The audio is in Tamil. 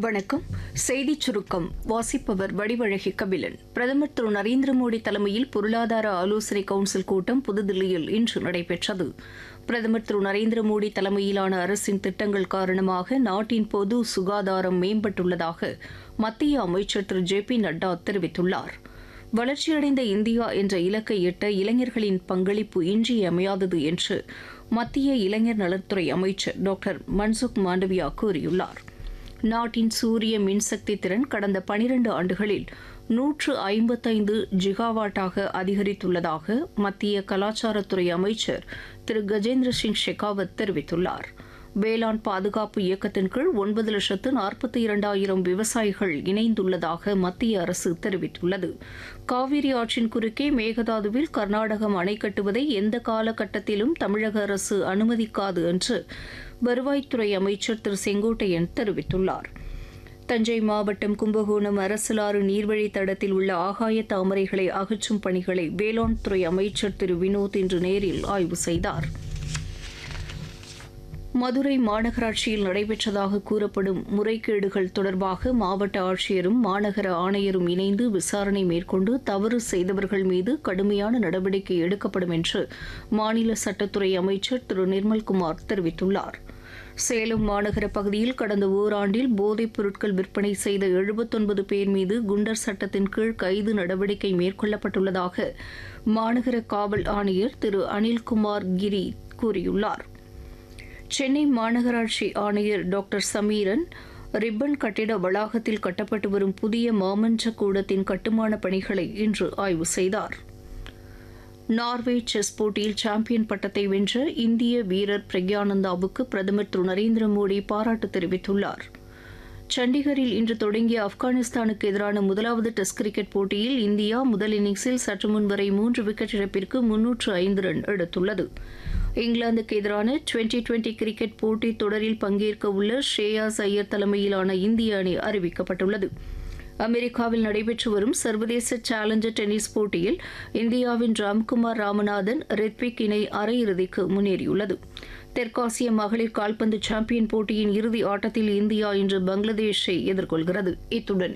வணக்கம் செய்திச் சுருக்கம் வாசிப்பவர் வடிவழகி கபிலன் பிரதமர் திரு நரேந்திர மோடி தலைமையில் பொருளாதார ஆலோசனை கவுன்சில் கூட்டம் புதுதில்லியில் இன்று நடைபெற்றது பிரதமர் திரு நரேந்திர மோடி தலைமையிலான அரசின் திட்டங்கள் காரணமாக நாட்டின் பொது சுகாதாரம் மேம்பட்டுள்ளதாக மத்திய அமைச்சர் திரு ஜே பி நட்டா தெரிவித்துள்ளார் வளர்ச்சியடைந்த இந்தியா என்ற இலக்கை எட்ட இளைஞர்களின் பங்களிப்பு இன்றியமையாதது என்று மத்திய இளைஞர் நலத்துறை அமைச்சர் டாக்டர் மன்சுக் மாண்டவியா கூறியுள்ளார் நாட்டின் சூரிய மின்சக்தி திறன் கடந்த பனிரண்டு ஆண்டுகளில் நூற்று ஐம்பத்தைந்து ஜிகாவாட்டாக அதிகரித்துள்ளதாக மத்திய கலாச்சாரத்துறை அமைச்சர் திரு கஜேந்திர சிங் ஷெகாவத் தெரிவித்துள்ளார் வேளாண் பாதுகாப்பு இயக்கத்தின் கீழ் ஒன்பது லட்சத்து நாற்பத்தி இரண்டாயிரம் விவசாயிகள் இணைந்துள்ளதாக மத்திய அரசு தெரிவித்துள்ளது காவிரி ஆற்றின் குறுக்கே மேகதாதுவில் கர்நாடகம் அணை கட்டுவதை எந்த காலகட்டத்திலும் தமிழக அரசு அனுமதிக்காது என்று வருவாய்த்துறை அமைச்சர் திரு செங்கோட்டையன் தெரிவித்துள்ளார் தஞ்சை மாவட்டம் கும்பகோணம் அரசலாறு நீர்வழி தடத்தில் உள்ள ஆகாய தாமரைகளை அகற்றும் பணிகளை வேளாண் துறை அமைச்சர் திரு வினோத் இன்று நேரில் ஆய்வு செய்தார் மதுரை மாநகராட்சியில் நடைபெற்றதாக கூறப்படும் முறைகேடுகள் தொடர்பாக மாவட்ட ஆட்சியரும் மாநகர ஆணையரும் இணைந்து விசாரணை மேற்கொண்டு தவறு செய்தவர்கள் மீது கடுமையான நடவடிக்கை எடுக்கப்படும் என்று மாநில சட்டத்துறை அமைச்சர் திரு நிர்மல்குமார் தெரிவித்துள்ளார் சேலம் மாநகர பகுதியில் கடந்த ஓராண்டில் போதைப் பொருட்கள் விற்பனை செய்த எழுபத்தொன்பது பேர் மீது குண்டர் சட்டத்தின் கீழ் கைது நடவடிக்கை மேற்கொள்ளப்பட்டுள்ளதாக மாநகர காவல் ஆணையர் திரு அனில்குமார் கிரி கூறியுள்ளார் சென்னை மாநகராட்சி ஆணையர் டாக்டர் சமீரன் ரிப்பன் கட்டிட வளாகத்தில் கட்டப்பட்டு வரும் புதிய மாமன்ற கூடத்தின் கட்டுமான பணிகளை இன்று ஆய்வு செய்தார் நார்வே செஸ் போட்டியில் சாம்பியன் பட்டத்தை வென்ற இந்திய வீரர் பிரக்யானந்தாவுக்கு பிரதமர் திரு நரேந்திர மோடி பாராட்டு தெரிவித்துள்ளார் சண்டிகரில் இன்று தொடங்கிய ஆப்கானிஸ்தானுக்கு எதிரான முதலாவது டெஸ்ட் கிரிக்கெட் போட்டியில் இந்தியா முதல் இன்னிங்ஸில் சற்று முன் வரை மூன்று விக்கெட் இழப்பிற்கு முன்னூற்று ஐந்து ரன் எடுத்துள்ளது இங்கிலாந்துக்கு எதிரான டுவெண்டி டுவெண்டி கிரிக்கெட் போட்டித் தொடரில் பங்கேற்க உள்ள ஷ்ரேயாஸ் ஐயர் தலைமையிலான இந்திய அணி அறிவிக்கப்பட்டுள்ளது அமெரிக்காவில் நடைபெற்று வரும் சர்வதேச சேலஞ்சர் டென்னிஸ் போட்டியில் இந்தியாவின் ராம்குமார் ராமநாதன் ரித்விக் இணை அரையிறுதிக்கு முன்னேறியுள்ளது தெற்காசிய மகளிர் கால்பந்து சாம்பியன் போட்டியின் இறுதி ஆட்டத்தில் இந்தியா இன்று பங்களாதேஷை எதிர்கொள்கிறது இத்துடன்